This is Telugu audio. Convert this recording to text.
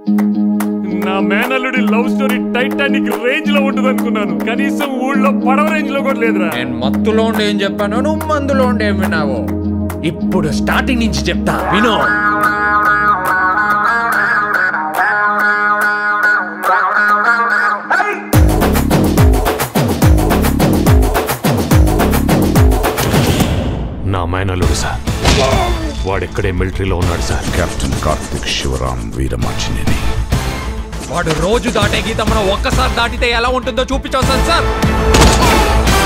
నా మేనల్లుడి లవ్ స్టోరీ టైటానిక్ రేంజ్ లో ఉంటుంది అనుకున్నాను కనీసం ఊళ్ళో పడవ రేంజ్ లో కూడా లేదురా నేను మత్తులో ఉండి ఏం చెప్పాను నువ్వు మందులో ఉండి ఏం విన్నావు ఇప్పుడు స్టార్టింగ్ నుంచి చెప్తా విను నా మేనల్లుడు సార్ వాడెక్కడే మిలిటరీలో ఉన్నాడు సార్ కెప్టెన్ కార్తిక్ శివరాం వీరమాచినేని వాడు రోజు దాటే గీత మనం ఒక్కసారి దాటితే ఎలా ఉంటుందో చూపించవస్తాను సార్